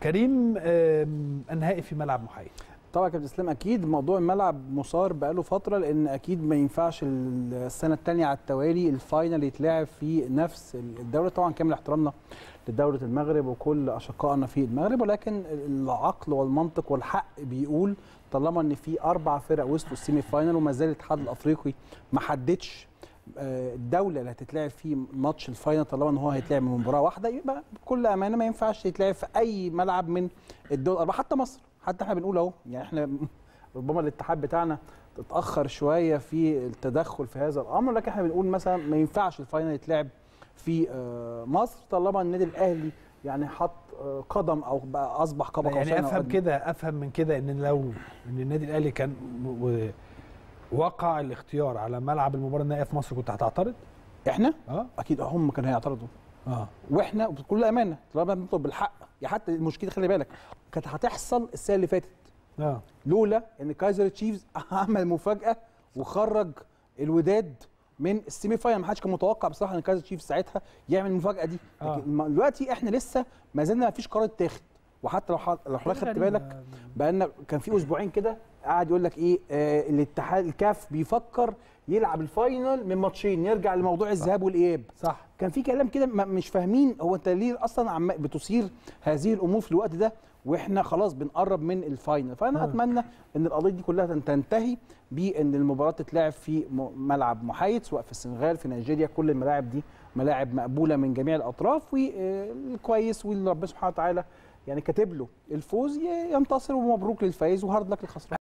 كريم آم، النهائي في ملعب محايد طبعا يا كابتن اسلام اكيد موضوع الملعب مثار بقاله فتره لان اكيد ما ينفعش السنه الثانيه على التوالي الفاينل يتلعب في نفس الدوله طبعا كامل احترامنا لدوله المغرب وكل اشقائنا في المغرب ولكن العقل والمنطق والحق بيقول طالما ان في اربع فرق وصلوا السيمي فاينل وما زال الاتحاد الافريقي ما حددش آه، الدوله اللي هتتلعب فيه ماتش الفاينل طالما ان هو هيتلعب من مباراه واحده يبقى بكل امانه ما ينفعش يتلعب في اي ملعب من الدول الاربعه حتى مصر حتى احنا بنقول اهو يعني احنا ربما الاتحاد بتاعنا تتاخر شويه في التدخل في هذا الامر لكن احنا بنقول مثلا ما ينفعش الفاينل يتلعب في آه، مصر طالما النادي الاهلي يعني حط آه، قدم او بقى اصبح قاب قوسين يعني أو افهم أدنى. كده افهم من كده ان لو ان النادي الاهلي كان و- و- وقع الاختيار على ملعب المباراه النهائيه في مصر كنت هتعترض؟ احنا اه اكيد هم كانوا هيعترضوا اه واحنا بكل امانه طالما بنطلب بالحق يا حتى المشكله خلي بالك كانت هتحصل السنه اللي فاتت اه لولا ان كايزر تشيفز عمل مفاجاه وخرج الوداد من السيمي فاينل ما حدش كان متوقع بصراحه ان كايزر تشيفز ساعتها يعمل المفاجاه دي آه. لكن ما- دلوقتي احنا لسه ما زلنا ما فيش قرار اتاخد وحتى لو ح- لو حضرتك خدت بالك بقالنا كان في اسبوعين كده قاعد يقول لك ايه آه الاتحاد الكاف بيفكر يلعب الفاينل من ماتشين يرجع لموضوع الذهاب والاياب صح كان في كلام كده ما- مش فاهمين هو انت ليه اصلا عم بتثير هذه الامور في الوقت ده واحنا خلاص بنقرب من الفاينل فانا آه. اتمنى ان القضيه دي كلها تن- تنتهي بان المباراه تتلعب في م- ملعب محايد سواء في السنغال في نيجيريا كل الملاعب دي ملاعب مقبوله من جميع الاطراف والكويس واللي ربنا سبحانه وتعالى يعني كاتب له الفوز ي- ينتصر ومبروك للفايز وهارد لك للخسران